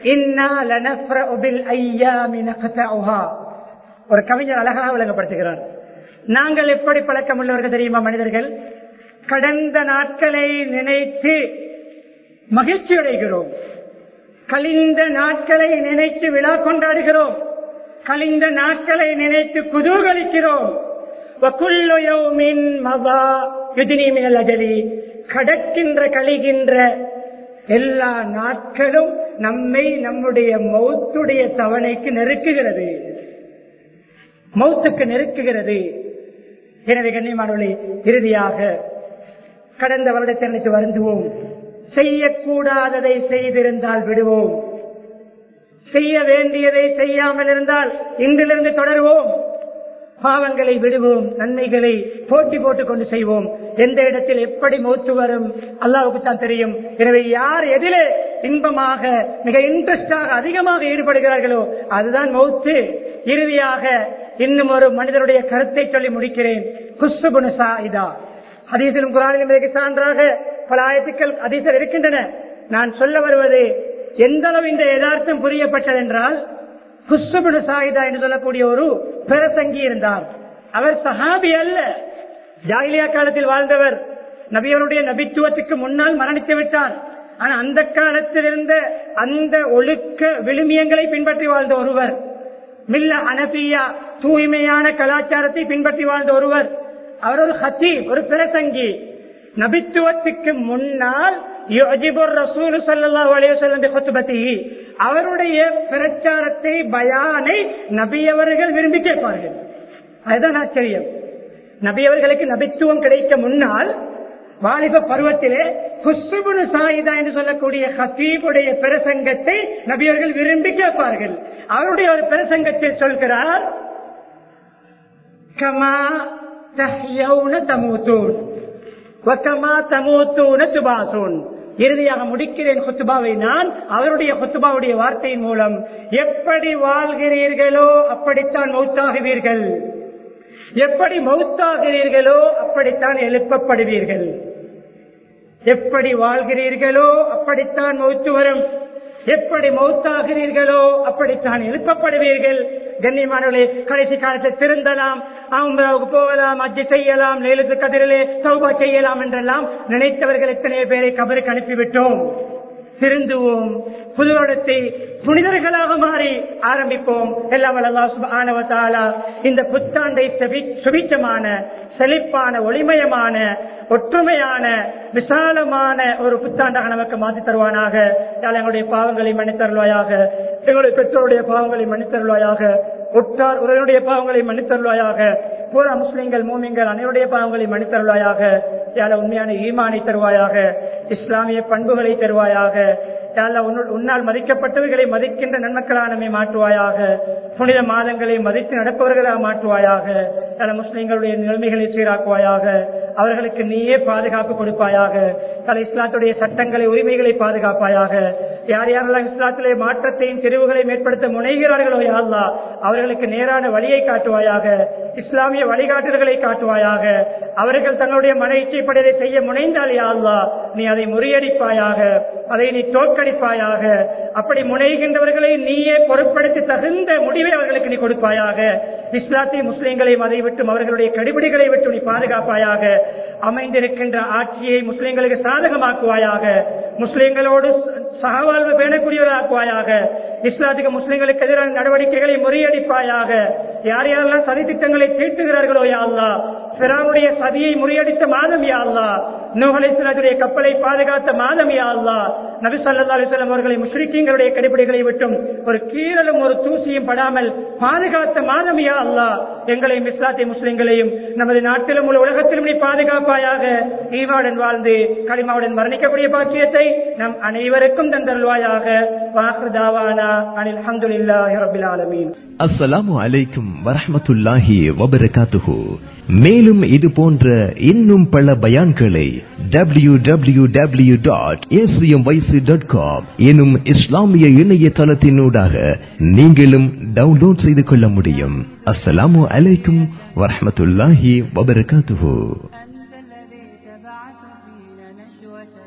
ஒரு கவிஞர் அழகாக விளங்கப்படுத்துகிறார் நாங்கள் எப்படி பழக்கம் உள்ளவர்கள் தெரியுமா மனிதர்கள் கடந்த நாட்களை நினைத்து மகிழ்ச்சி அடைகிறோம் கழிந்த நாட்களை நினைத்து விழா கொண்டாடுகிறோம் கழிந்த நாட்களை நினைத்து குதூகலிக்கிறோம் கடக்கின்ற கழிகின்ற எல்லா நாட்களும் நம்மை நம்முடைய மௌத்துடைய தவணைக்கு நெருக்குகிறது மௌத்துக்கு நெருக்குகிறது எனவே கண்ணியமானவர்களே இறுதியாக கடந்த வருடத்தை நினைத்து வருந்துவோம் செய்யக்கூடாததை செய்திருந்தால் விடுவோம் செய்ய வேண்டியதை செய்யாமல் இருந்தால் இன்றிலிருந்து தொடருவோம் பாவங்களை விடுவோம் நன்மைகளை போட்டி போட்டுக் கொண்டு செய்வோம் எந்த இடத்தில் எப்படி மௌத்து வரும் அல்லாவுக்கு தான் தெரியும் எனவே யார் எதிலே இன்பமாக மிக இன்ட்ரெஸ்டாக அதிகமாக ஈடுபடுகிறார்களோ அதுதான் மௌத்து இறுதியாக இன்னும் ஒரு மனிதனுடைய கருத்தை சொல்லி முடிக்கிறேன் குஸ்துபுனு சாயிதா அதீசிலும் குரானிலும் இதற்கு சான்றாக பல ஆயத்துக்கள் அதீசல் இருக்கின்றன நான் சொல்ல வருவது எந்த அளவு இந்த யதார்த்தம் புரியப்பட்டதென்றால் குஸ்துபுனு சாயிதா என்று சொல்லக்கூடிய ஒரு பிரசங்கி இருந்தார் அவர் சஹாபி அல்ல ஜாகிலியா காலத்தில் வாழ்ந்தவர் நபியவருடைய நபித்துவத்துக்கு முன்னால் மரணித்து விட்டார் ஆனா அந்த காலத்தில் இருந்த அந்த ஒழுக்க விழுமியங்களை பின்பற்றி வாழ்ந்த ஒருவர் மில்ல அனபியா தூய்மையான கலாச்சாரத்தை பின்பற்றி வாழ்ந்த ஒருவர் அவர் ஒரு ஹத்தீப் ஒரு பிரசங்கி நபித்துவத்துக்கு முன்னால் அவருடைய பிரச்சாரத்தை பயானை நபியவர்கள் விரும்பி கேட்பார்கள் அதுதான் ஆச்சரியம் நபியவர்களுக்கு நபித்துவம் கிடைக்க முன்னால் வாலிப பருவத்திலே குஸ்துபுனு சாயிதா என்று சொல்லக்கூடிய ஹசீபுடைய பிரசங்கத்தை நபியவர்கள் விரும்பி கேட்பார்கள் அவருடைய ஒரு பிரசங்கத்தை சொல்கிறார் கமா தஹ்யௌன தமூத்தூன் வக்கமா தமூத்தூன துபாசூன் இறுதியாக முடிக்கிறேன் குத்துபாவை நான் அவருடைய குத்துபாவுடைய வார்த்தையின் மூலம் எப்படி வாழ்கிறீர்களோ அப்படித்தான் மௌத்தாகுவீர்கள் எப்படி மௌத்தாகிறீர்களோ அப்படித்தான் எழுப்பப்படுவீர்கள் எப்படி வாழ்கிறீர்களோ அப்படித்தான் மௌத்து வரும் எப்படி மௌத்தாகிறீர்களோ அப்படித்தான் எழுப்பப்படுவீர்கள் கண்ணியமானவர்களே கடைசி காலத்தில் திருந்தலாம் அவங்களுக்கு போகலாம் அஜி செய்யலாம் நேலுக்கு கதிரிலே சௌபா செய்யலாம் என்றெல்லாம் நினைத்தவர்கள் எத்தனை பேரை கபருக்கு அனுப்பிவிட்டோம் திருந்துவோம் புது வருடத்தை புனிதர்களாக மாறி ஆரம்பிப்போம் எல்லாம் ஆனவத்தாலா இந்த புத்தாண்டை சுபிச்சமான செழிப்பான ஒளிமயமான ஒற்றுமையான விசாலமான ஒரு புத்தாண்டாக நமக்கு மாற்றி தருவானாக எங்களுடைய பாவங்களை மன்னித்தருள்வாயாக எங்களுடைய பெற்றோருடைய பாவங்களை மன்னித்தருள்வாயாக ஒற்றார் உறவுடைய பாவங்களை மன்னித்தருள்வாயாக பூரா முஸ்லிம்கள் மூமிங்கள் அனைவருடைய பாவங்களை மன்னித்தருள்வாயாக யால உண்மையான ஈமானை தருவாயாக இஸ்லாமிய பண்புகளை தருவாயாக யால உன்னால் மதிக்கப்பட்டவர்களை மதிக்கின்ற நன்மக்களானமை மாற்றுவாயாக புனித மாதங்களை மதித்து நடப்பவர்களாக மாற்றுவாயாக யால முஸ்லிம்களுடைய நிலைமைகளை சீராக்குவாயாக அவர்களுக்கு நீயே பாதுகாப்பு கொடுப்பாயாக பல இஸ்லாத்துடைய சட்டங்களை உரிமைகளை பாதுகாப்பாயாக யார் யாரெல்லாம் இஸ்லாத்திலே மாற்றத்தையும் தெரிவுகளையும் ஏற்படுத்த முனைகிறார்களோ யாழ்லா அவர்களுக்கு நேரான வழியை காட்டுவாயாக இஸ்லாமிய வழிகாட்டுதல்களை காட்டுவாயாக அவர்கள் தங்களுடைய மன இச்சைப்படியதை செய்ய முனைந்தால் யா அல்லாஹ் நீ அதை முறியடிப்பாயாக அதை நீ தோற்கடிப்பாயாக அப்படி முனைகின்றவர்களை நீயே பொருட்படுத்தி தகுந்த முடிவை அவர்களுக்கு நீ கொடுப்பாயாக இஸ்லாத்தை முஸ்லிம்களையும் அதை விட்டும் அவர்களுடைய கடிபிடிகளை விட்டு நீ பாதுகாப்பாயாக அமைந்திருக்கின்ற ஆட்சியை முஸ்லிம்களுக்கு சாதகமாக்குவாயாக முஸ்லிம்களோடு சகவாழ்வு பேணக்கூடியவராக்குவாயாக இஸ்லாத்துக்கு முஸ்லிம்களுக்கு எதிரான நடவடிக்கைகளை முறியடிப்பாயாக யார் யாரெல்லாம் சதி திட்டங்களை தீட்டுகிறார்களோ யா அல்லா பிறாவுடைய சதியை முறியடித்த மாதம் யா அல்லா நூகலேஸ்வரத்துடைய கப்பலை பாதுகாத்த மாதம் யா அல்லா நபி சல்லா அலிஸ்லாம் அவர்களை முஸ்லிக்கீங்களுடைய கடிப்படைகளை விட்டும் ஒரு கீழலும் ஒரு தூசியும் படாமல் பாதுகாத்த மாதம் யா அல்லா எங்களையும் இஸ்லாத்தை முஸ்லிம்களையும் நமது நாட்டிலும் உள்ள உலகத்திலும் நீ பாதுகாப்பாயாக ஈவாடன் வாழ்ந்து களிமாவுடன் மரணிக்கக்கூடிய பாக்கியத்தை நம் அனைவருக்கும் தந்தருள்வாயாக வாக்குதாவானா அனில் அஹமதுல்லாஹி ரபில் ஆலமீன் அஸ்ஸலாமு அலைக்கும் வரஹ்மத்துல்லாஹி வபரகாத்துஹு மேலும் இது போன்ற இன்னும் பல பயான்களை W W W dot dot com எனும் இஸ்லாமிய இணையதளத்தினூடாக நீங்களும் டவுன்லோட் செய்து கொள்ள முடியும் அஸ்ஸலாமு அலைக்கும் வரஹ்மத்துல்லாஹி வபரகாத்துஹு أنت الذي تبعث فينا نشوة